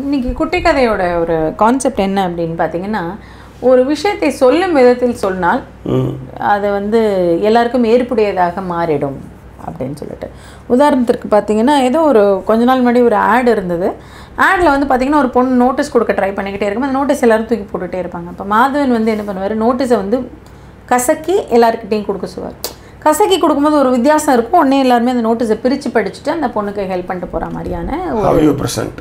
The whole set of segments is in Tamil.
இன்னைக்கு குட்டி கதையோட ஒரு கான்செப்ட் என்ன அப்படின்னு பார்த்தீங்கன்னா ஒரு விஷயத்தை சொல்லும் விதத்தில் சொன்னால் ம் அது வந்து எல்லாருக்கும் ஏற்புடையதாக மாறிடும் அப்படின்னு சொல்லிட்டு உதாரணத்திற்கு பார்த்தீங்கன்னா ஏதோ ஒரு கொஞ்ச நாள் முன்னாடி ஒரு ஆட் இருந்தது ஆடில் வந்து பார்த்தீங்கன்னா ஒரு பொண்ணு நோட்டீஸ் கொடுக்க ட்ரை பண்ணிக்கிட்டே இருக்கும் அந்த நோட்டீஸ் எல்லாரும் தூக்கி போட்டுகிட்டே இருப்பாங்க அப்போ மாதவன் வந்து என்ன பண்ணுவார் நோட்டீஸை வந்து கசக்கி எல்லாருக்கிட்டையும் கொடுக்க சொல்லுவார் கசக்கி கொடுக்கும்போது ஒரு வித்தியாசம் இருக்கும் உடனே எல்லாருமே அந்த நோட்டீஸை பிரித்து படிச்சுட்டு அந்த பொண்ணுக்கு ஹெல்ப் பண்ணிட்டு போகிற மாதிரியான how you present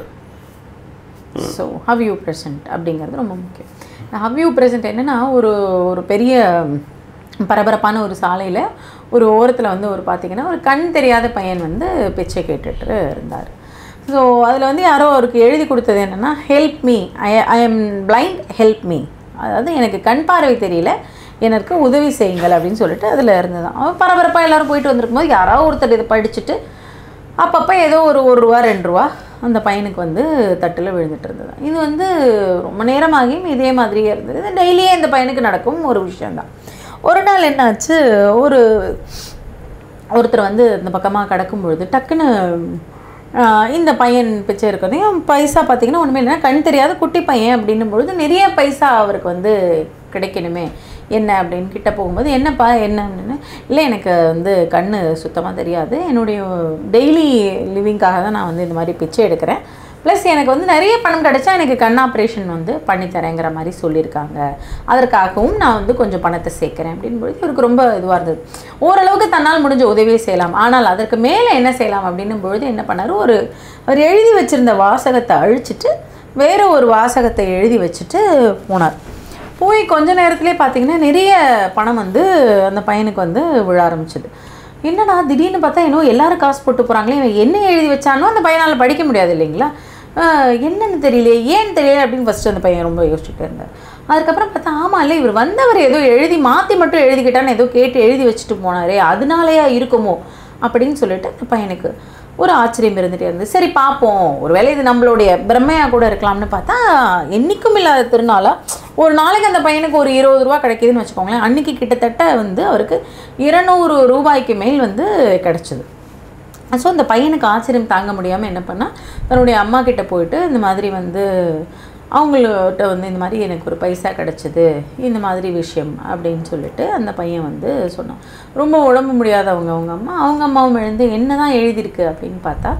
so how you present அப்படிங்கிறது ரொம்ப முக்கியம் ஹவ் யூ ப்ரெசன்ட் என்னென்னா ஒரு ஒரு பெரிய பரபரப்பான ஒரு சாலையில் ஒரு ஓரத்தில் வந்து ஒரு பார்த்தீங்கன்னா ஒரு கண் தெரியாத பையன் வந்து பிச்சை கேட்டுட்டு இருந்தார் ஸோ அதில் வந்து யாரோ அவருக்கு எழுதி கொடுத்தது என்னென்னா help me I I am blind help me அதாவது எனக்கு கண் பார்வை தெரியல எனக்கு உதவி செய்யுங்கள் அப்படின்னு சொல்லிட்டு அதில் இருந்ததான் அவன் பரபரப்பாக எல்லாரும் போயிட்டு வந்திருக்கும் போது யாராவது ஒருத்தர் இதை படிச்சுட்டு அப்பப்போ ஏதோ ஒரு ஒரு ரூபா ரெண்டு ரூபா அந்த பையனுக்கு வந்து தட்டில் விழுந்துட்டு இருந்தது இது வந்து ரொம்ப நேரமாகியும் இதே மாதிரியே இருந்தது இது டெய்லியே இந்த பையனுக்கு நடக்கும் ஒரு விஷயந்தான் ஒரு நாள் என்னாச்சு ஒரு ஒருத்தர் வந்து இந்த பக்கமாக கடக்கும் பொழுது டக்குன்னு ஆஹ், இந்த பையன் பிச்சை இருக்கிறதையும் பைசா பார்த்தீங்கன்னா ஒன்றுமே இல்லைன்னா கண் தெரியாத குட்டி பையன் அப்படின்னும் பொழுது நிறைய பைசா அவருக்கு வந்து கிடைக்கணுமே என்ன அப்படின்னு கிட்ட போகும்போது என்னப்பா என்ன அப்படின்னு இல்லை எனக்கு வந்து கண் சுத்தமாக தெரியாது என்னுடைய டெய்லி லிவிங்காக தான் நான் வந்து இந்த மாதிரி பிச்சை எடுக்கிறேன் ப்ளஸ் எனக்கு வந்து நிறைய பணம் கிடைச்சா எனக்கு கண் ஆப்ரேஷன் வந்து பண்ணித்தரேங்கிற மாதிரி சொல்லியிருக்காங்க அதற்காகவும் நான் வந்து கொஞ்சம் பணத்தை சேர்க்குறேன் அப்படின்பொழுது இவருக்கு ரொம்ப இதுவாக இருந்தது ஓரளவுக்கு தன்னால் முடிஞ்ச உதவியை செய்யலாம் ஆனால் அதற்கு மேலே என்ன செய்யலாம் அப்படின்னும் பொழுது என்ன பண்ணார் ஒரு அவர் எழுதி வச்சிருந்த வாசகத்தை அழிச்சிட்டு வேற ஒரு வாசகத்தை எழுதி வச்சுட்டு போனார் போய் கொஞ்ச நேரத்திலே பார்த்தீங்கன்னா நிறைய பணம் வந்து அந்த பையனுக்கு வந்து விழ ஆரம்பிச்சது என்னடா திடீர்னு பார்த்தா இன்னும் எல்லாரும் காசு போட்டு போகிறாங்களே இவன் என்ன எழுதி வச்சானோ அந்த பையனால் படிக்க முடியாது இல்லைங்களா ஆஹ் என்னன்னு தெரியல ஏன்னு தெரியல அப்படின்னு ஃபஸ்ட்டு அந்த பையன் ரொம்ப யோசிச்சுட்டே இருந்தார் அதுக்கப்புறம் பார்த்தா ஆமாம் இல்லை இவர் வந்தவர் ஏதோ எழுதி மாற்றி மட்டும் எழுதிக்கிட்டான்னு ஏதோ கேட்டு எழுதி வச்சுட்டு போனாரே அதனாலயா இருக்குமோ அப்படின்னு சொல்லிட்டு அந்த பையனுக்கு ஒரு ஆச்சரியம் இருந்துகிட்டே இருந்தது சரி பார்ப்போம் ஒருவேளை இது நம்மளுடைய பிரம்மையாக கூட இருக்கலாம்னு பார்த்தா என்றைக்கும் இல்லாத திருநாளா ஒரு நாளைக்கு அந்த பையனுக்கு ஒரு இருபது ரூபா கிடைக்குதுன்னு வச்சுக்கோங்களேன் அன்னைக்கு கிட்டத்தட்ட வந்து அவருக்கு இருநூறு ரூபாய்க்கு மேல் வந்து கிடச்சிது ஸோ அந்த பையனுக்கு ஆச்சரியம் தாங்க முடியாமல் என்ன பண்ணால் தன்னுடைய அம்மா கிட்ட போயிட்டு இந்த மாதிரி வந்து அவங்கள்ட்ட வந்து இந்த மாதிரி எனக்கு ஒரு பைசா கிடச்சிது இந்த மாதிரி விஷயம் அப்படின்னு சொல்லிட்டு அந்த பையன் வந்து சொன்னான் ரொம்ப உடம்பு முடியாதவங்க அவங்க அம்மா அவங்க அம்மாவும் எழுந்து என்ன தான் எழுதியிருக்கு அப்படின்னு பார்த்தா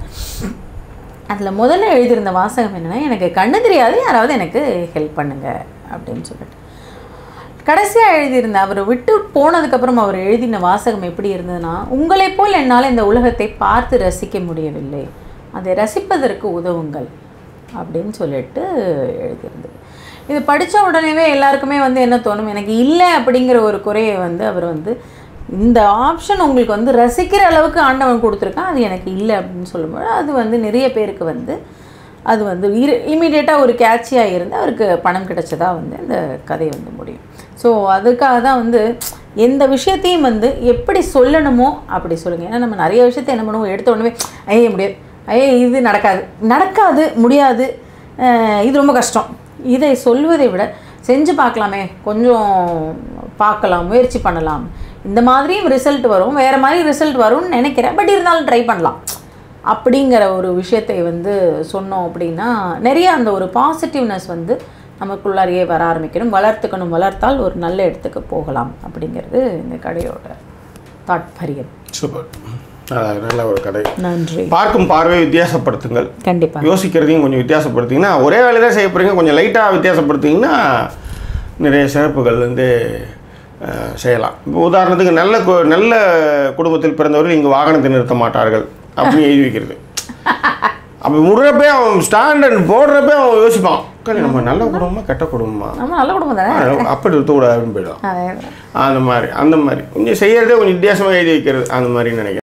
அதில் முதல்ல எழுதியிருந்த வாசகம் என்னென்னா எனக்கு கண்ணு தெரியாது யாராவது எனக்கு ஹெல்ப் பண்ணுங்க அப்படின்னு சொல்லிட்டு கடைசியாக எழுதியிருந்த அவர் விட்டு போனதுக்கப்புறம் அவர் எழுதின வாசகம் எப்படி இருந்ததுன்னா உங்களைப் போல் என்னால் இந்த உலகத்தை பார்த்து ரசிக்க முடியவில்லை அதை ரசிப்பதற்கு உதவுங்கள் அப்படின்னு சொல்லிட்டு எழுதியிருந்தது இது படித்த உடனேவே எல்லாருக்குமே வந்து என்ன தோணும் எனக்கு இல்லை அப்படிங்கிற ஒரு குறையை வந்து அவர் வந்து இந்த ஆப்ஷன் உங்களுக்கு வந்து ரசிக்கிற அளவுக்கு ஆண்டவன் கொடுத்துருக்கான் அது எனக்கு இல்லை அப்படின்னு சொல்லும்போது அது வந்து நிறைய பேருக்கு வந்து அது வந்து இரு இமீடியட்டாக ஒரு கேட்சியாக இருந்து அவருக்கு பணம் கிடைச்சதா வந்து இந்த கதை வந்து முடியும் ஸோ அதுக்காக தான் வந்து எந்த விஷயத்தையும் வந்து எப்படி சொல்லணுமோ அப்படி சொல்லுங்கள் ஏன்னா நம்ம நிறைய விஷயத்தை என்ன பண்ணுவோம் எடுத்த உடனே ஐயே முடியாது ஐயே இது நடக்காது நடக்காது முடியாது அஹ் இது ரொம்ப கஷ்டம் இதை சொல்வதை விட செஞ்சு பார்க்கலாமே கொஞ்சம் பார்க்கலாம் முயற்சி பண்ணலாம் இந்த மாதிரியும் ரிசல்ட் வரும் வேறு மாதிரி ரிசல்ட் வரும்னு நினைக்கிறேன் பட் இருந்தாலும் ட்ரை பண்ணலாம் அப்படிங்கிற ஒரு விஷயத்தை வந்து சொன்னோம் அப்படின்னா நிறைய அந்த ஒரு பாசிட்டிவ்னஸ் வந்து நமக்குள்ளாரையே வர ஆரம்பிக்கணும் வளர்த்துக்கணும் வளர்த்தால் ஒரு நல்ல இடத்துக்கு போகலாம் அப்படிங்கிறது இந்த கடையோட தாட்பரியம் சூப்பர் அதான் நல்ல ஒரு கதை நன்றி பார்க்கும் பார்வை வித்தியாசப்படுத்துங்கள் கண்டிப்பாக யோசிக்கிறதையும் கொஞ்சம் வித்தியாசப்படுத்திங்கன்னா ஒரே வேலை தான் செய்ய போகிறீங்க கொஞ்சம் லைட்டாக வித்தியாசப்படுத்திங்கன்னா நிறைய சிறப்புகள் வந்து அஹ், செய்யலாம் இப்போ உதாரணத்துக்கு நல்ல கு- நல்ல குடும்பத்தில் பிறந்தவர்கள் இங்கே வாகனத்தை நிறுத்த மாட்டார்கள் அப்படின்னு எழுதி வைக்கிறது அப்போ முடுறப்பே அவன் ஸ்டாண்டர்ட் போடுறப்பே அவன் யோசிப்பான் "அக்கா, நம்ம நல்ல குடும்பமா கெட்ட குடும்பமா நம்ம நல்ல குடும்பம் தானே ஆ, அப்படி இருக்கக்கூடாதுன்னு போயிடும் அதே அந்த மாதிரி அந்த மாதிரி கொஞ்சம் செய்யறதே கொஞ்சம் வித்தியாசமாக எழுதி வைக்கிறது அந்த மாதிரி நினைக்கிறேன்